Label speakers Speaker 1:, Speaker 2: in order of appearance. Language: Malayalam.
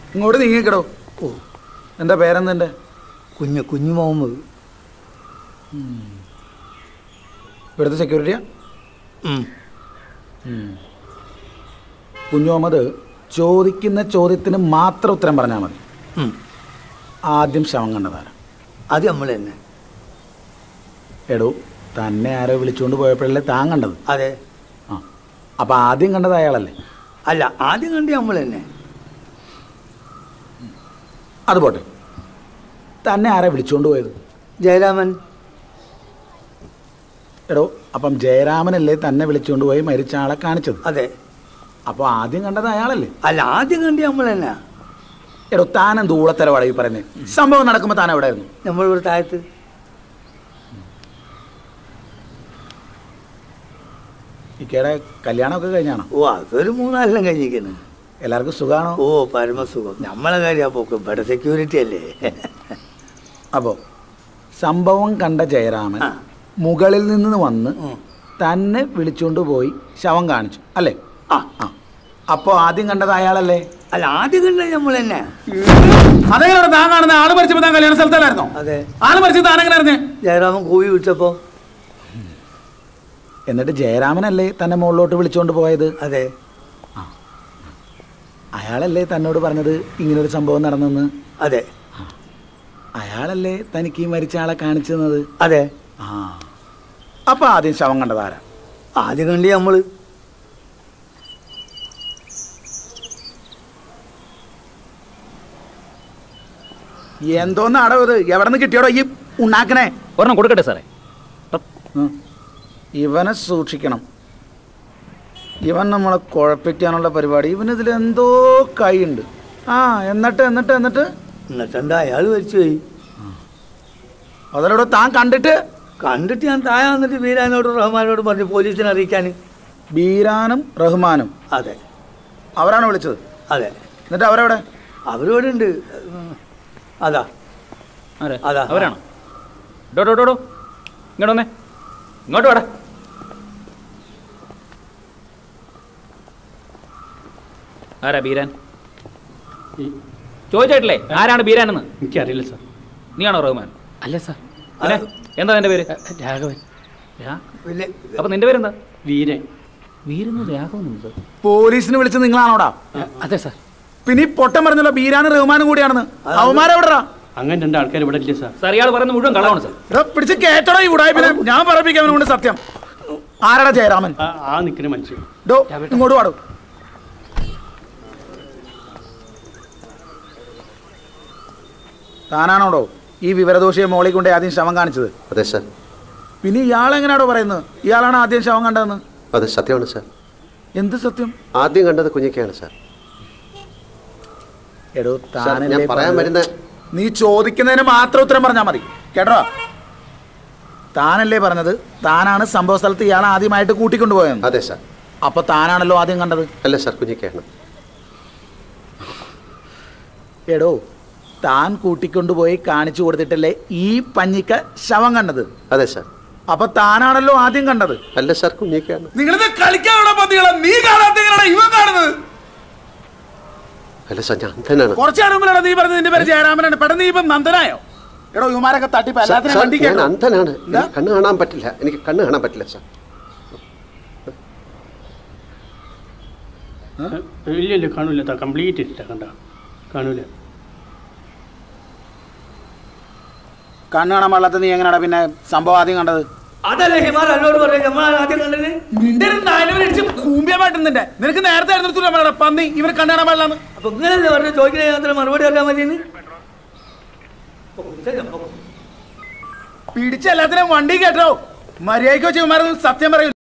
Speaker 1: ഇങ്ങോട്ട് നീങ്ങിക്കിടോ
Speaker 2: ഓ
Speaker 1: എന്താ പേരെന്തെൻ്റെ
Speaker 2: കുഞ്ഞ് കുഞ്ഞു മുഹമ്മദ്
Speaker 1: ഇവിടുത്തെ സെക്യൂരിറ്റിയാ
Speaker 2: ഉം.
Speaker 1: കുഞ്ഞു മുഹമ്മദ് ചോദിക്കുന്ന ചോദ്യത്തിന് മാത്രം ഉത്തരം പറഞ്ഞാൽ മതി
Speaker 2: ഉം.
Speaker 1: ആദ്യം ശവം കണ്ടതാരാ
Speaker 2: അത് നമ്മൾ തന്നെ
Speaker 1: എടോ തന്നെ ആരോ വിളിച്ചുകൊണ്ട് പോയപ്പോഴല്ലേ താൻ കണ്ടത്
Speaker 2: അതെ
Speaker 1: ആ അപ്പം ആദ്യം കണ്ടത് അയാളല്ലേ
Speaker 2: അല്ല ആദ്യം കണ്ട് നമ്മൾ തന്നെ
Speaker 1: അത് പോട്ടെ തന്നെ ആരാ വിളിച്ചുകൊണ്ട് പോയത്
Speaker 2: ജയരാമൻ
Speaker 1: എടോ അപ്പം ജയരാമനല്ലേ തന്നെ വിളിച്ചുകൊണ്ട് പോയി മരിച്ച ആളെ കാണിച്ചത്
Speaker 2: അതെ
Speaker 1: അപ്പോൾ ആദ്യം കണ്ടത് അയാളല്ലേ
Speaker 2: അല്ല ആദ്യം കണ്ട് നമ്മൾ തന്നെ
Speaker 1: എടോ താനും ദൂളത്തരവാടാ ഈ പറയുന്നത് സംഭവം നടക്കുമ്പോൾ താൻ എവിടെ ആയിരുന്നു
Speaker 2: നമ്മളിവിടെ താഴത്ത്
Speaker 1: ഇക്കയുടെ കല്യാണമൊക്കെ കഴിഞ്ഞാണോ
Speaker 2: ഓ അതൊരു മൂന്നാലെല്ലാം കഴിഞ്ഞിരിക്കുന്നു
Speaker 1: എല്ലാവർക്കും സുഖമാണോ
Speaker 2: ഓ പരമസുഖം നമ്മളെ കാര്യം പോക്ക് ഇവിടെ സെക്യൂരിറ്റി അല്ലേ
Speaker 1: അപ്പോൾ സംഭവം കണ്ട ജയരാമൻ
Speaker 2: ആ.
Speaker 1: മുകളിൽ നിന്ന് വന്ന്
Speaker 2: ഉം.
Speaker 1: തന്നെ വിളിച്ചുകൊണ്ട് പോയി ശവം കാണിച്ചു അല്ലേ
Speaker 2: ആ
Speaker 1: ആ അപ്പോൾ ആദ്യം കണ്ടത് അയാളല്ലേ
Speaker 2: അല്ല ആദ്യം കണ്ടത് നമ്മൾ തന്നെ
Speaker 1: അതെങ്ങനെ താൻ കാണുന്ന ആള് മരിച്ചപ്പോൾ താൻ കല്യാണ സ്ഥലത്തല്ലായിരുന്നോ
Speaker 2: അതെ
Speaker 1: ആള് മരിച്ചത് താൻ എങ്ങനെ അറിഞ്ഞേ
Speaker 2: ജയരാമൻ കൂവി വിളിച്ചപ്പോ
Speaker 1: എന്നിട്ട് ജയരാമനല്ലേ തന്നെ മുകളിലോട്ട് വിളിച്ചുകൊണ്ട് പോയത്
Speaker 2: അതെ
Speaker 1: അയാളല്ലേ തന്നോട് പറഞ്ഞത് ഇങ്ങനൊരു സംഭവം നടന്നെന്ന്
Speaker 2: അതെ
Speaker 1: അയാളല്ലേ തനിക്ക് ഈ മരിച്ച ആളെ കാണിച്ചു തന്നത്
Speaker 2: അതെ
Speaker 1: ആ അപ്പൊ ആദ്യം ശവം കണ്ടതാരാ
Speaker 2: ആദ്യം കണ്ട് നമ്മള്
Speaker 1: എന്തോന്ന് അടവ് ഇത് എവിടെ നിന്ന് കിട്ടിയോടോ ഈ ഉണ്ടാക്കണേ
Speaker 3: ഒരെണ്ണം കൊടുക്കട്ടെ സാറേ
Speaker 1: ഉം. ഇവനെ സൂക്ഷിക്കണം ഇവൻ നമ്മളെ കുഴപ്പിക്കാനുള്ള പരിപാടി ഇവനിതിൽ എന്തോ കൈയുണ്ട് ആ എന്നിട്ട് എന്നിട്ട് എന്നിട്ട്
Speaker 2: എന്നിട്ടെന്താ അയാൾ മരിച്ചുപോയി
Speaker 1: അതിലൂടെ താൻ കണ്ടിട്ട്
Speaker 2: കണ്ടിട്ട് ഞാൻ താഴെ വന്നിട്ട് വീരാനോടും റഹ്മാനോടും പറഞ്ഞു പോലീസിനെ അറിയിക്കാൻ
Speaker 1: ബീരാനും റഹ്മാനും
Speaker 2: അതെ
Speaker 1: അവരാണ് വിളിച്ചത്
Speaker 2: അതെ
Speaker 1: എന്നിട്ട് അവരെവിടെ
Speaker 2: അവരിവിടെ ഉണ്ട് ഉം. അതാ
Speaker 3: ആരെ
Speaker 2: അതാ.
Speaker 3: അവരാണോ ഡോ ഡോ ഡോ ഡോ ഇങ്ങോട്ട് വന്നേ ഇങ്ങോട്ട് വാടാ ആരാ ബീരാൻ ചോദിച്ചിട്ടില്ലേ ആരാണ് ബീരാനെന്ന്
Speaker 4: എനിക്കറിയില്ല സാർ
Speaker 3: നീയാണോ റഹ്മാൻ
Speaker 4: അല്ല സാർ
Speaker 3: പിന്നെ എന്താ നിന്റെ പേര്
Speaker 4: രാഘവൻ
Speaker 3: രാ-
Speaker 2: പിന്നെ
Speaker 3: അപ്പൊ നിന്റെ പേരെന്താ
Speaker 4: വീരൻ
Speaker 3: വീരെന്ന് രാഘവനുണ്ട്
Speaker 1: പോലീസിന് വിളിച്ച് നിങ്ങളാണോടാ
Speaker 4: അതെ സാർ
Speaker 1: പിന്നെ ഈ പൊട്ടം പറഞ്ഞല്ലോ ബീരാനും റഹ്മാനും കൂടിയാണെന്ന് അവന്മാരെവിടെടാ
Speaker 4: അങ്ങനെ രണ്ട് ആൾക്കാർ ഇവിടെ ഇല്ല സാർ
Speaker 3: സാർ ഇയാൾ പറയുന്നത് മുഴുവൻ കളവാണ് സാർ
Speaker 1: എടാ, പിടിച്ച് കേട്ടോടാ ഈ ഉടായ്പിനെ ഞാൻ പറപ്പിക്കാൻ കൊണ്ട് സത്യം ആരാടാ ജയരാമൻ
Speaker 4: ആ- ആ നിൽക്കുന്ന മനുഷ്യൻ
Speaker 1: ഡോ ഇങ്ങോട്ട് പാടും താനാണോടോ ഈ വിവരദോഷിയെ മോളിൽ കൊണ്ട് ആദ്യം ശവം കാണിച്ചത്
Speaker 5: അതെ സാർ
Speaker 1: പിന്നെ ഇയാളെങ്ങനെയാണോ പറയുന്നത് ഇയാളാണ് ആദ്യം ശവം കണ്ടതെന്ന്
Speaker 5: അത് സത്യമാണ് സാർ
Speaker 1: എന്ത് സത്യം
Speaker 5: ആദ്യം കണ്ടത് കുഞ്ഞിക്കയാണ് സാർ
Speaker 1: എടോ
Speaker 5: സാർ ഞാൻ
Speaker 1: താനല്ലേ
Speaker 5: പറയാൻ
Speaker 1: പറഞ്ഞത്?
Speaker 5: വരുന്ന
Speaker 1: നീ ചോദിക്കുന്നതിന് മാത്രം ഉത്തരം പറഞ്ഞാൽ മതി കേട്ടോ താനല്ലേ പറഞ്ഞത് താനാണ് സംഭവ സ്ഥലത്ത് ഇയാളെ ആദ്യമായിട്ട് കൂട്ടിക്കൊണ്ടുപോയെന്ന്
Speaker 5: അതെ സാർ
Speaker 1: അപ്പൊ താനാണല്ലോ ആദ്യം കണ്ടത്
Speaker 5: അല്ല സാർ കുഞ്ഞിക്കയാണ്
Speaker 1: എടോ താൻ കൂട്ടിക്കൊണ്ടുപോയി കാണിച്ചു കൊടുത്തിട്ടല്ലേ ഈ പഞ്ഞിക്ക ശവം കണ്ടത്
Speaker 5: അതെ സാർ
Speaker 1: അപ്പൊ താനാണല്ലോ ആദ്യം കണ്ടത്
Speaker 5: അല്ല സാർ കുഞ്ഞിക്കയാണ്
Speaker 1: നിങ്ങളിത് കളിക്കാനുള്ള പതികളെ നീ കാണാത്ത ഇവ കാണുന്നത്
Speaker 5: അല്ല സാർ ഞാൻ അന്ധനാണ്
Speaker 1: കുറച്ചു മുമ്പിലാണ് നീ പറഞ്ഞത് നിന്റെ പേര് ജയരാമനാണ് പെട്ടെന്ന് നീ ഇപ്പം നന്ദനായോ എടോ ഇവമാരൊക്കെ തട്ടിപ്പ്
Speaker 5: സാർ,
Speaker 1: എല്ലാത്തിനും
Speaker 5: സാർ,
Speaker 1: വണ്ടി
Speaker 5: ഞാൻ
Speaker 1: കേട്ടോ
Speaker 5: അന്ധനാണ്
Speaker 1: എന്താ?
Speaker 5: എനിക്ക് കണ്ണ് കാണാൻ പറ്റില്ല എനിക്ക് കണ്ണ് കാണാൻ പറ്റില്ല സാർ
Speaker 4: ഇല്ല ഇല്ല കാണൂല താ കംപ്ലീറ്റ് ഇഷ്ട കണ്ട കാണൂല
Speaker 1: കണ്ണ് കാണാൻ പാടില്ലാത്ത നീ എങ്ങനെയാടാ പിന്നെ സംഭവം ആദ്യം കണ്ടത്
Speaker 2: അതല്ലേ ഹിമാർ എന്നോട് പറഞ്ഞു നമ്മൾ ആദ്യം കണ്ടത്
Speaker 1: നിന്റെ നാലുപേരടിച്ച് കൂമ്പിയമായിട്ടുന്നുണ്ട് നിനക്ക് നേരത്തെ ആയിരുന്നു പന്നി ഇവർ കണ്ണ് കാണാൻ പാടില്ലാന്ന്
Speaker 2: അപ്പൊ ഇങ്ങനല്ലേ പറഞ്ഞു ചോദിക്കുന്ന മാത്രം മറുപടി അറിയാൻ മതിയെന്ന്
Speaker 1: പിടിച്ച എല്ലാത്തിനും വണ്ടി കേട്ടോ മര്യാദയ്ക്ക് വെച്ച് ഇവന്മാരൊന്നും സത്യം പറയൂ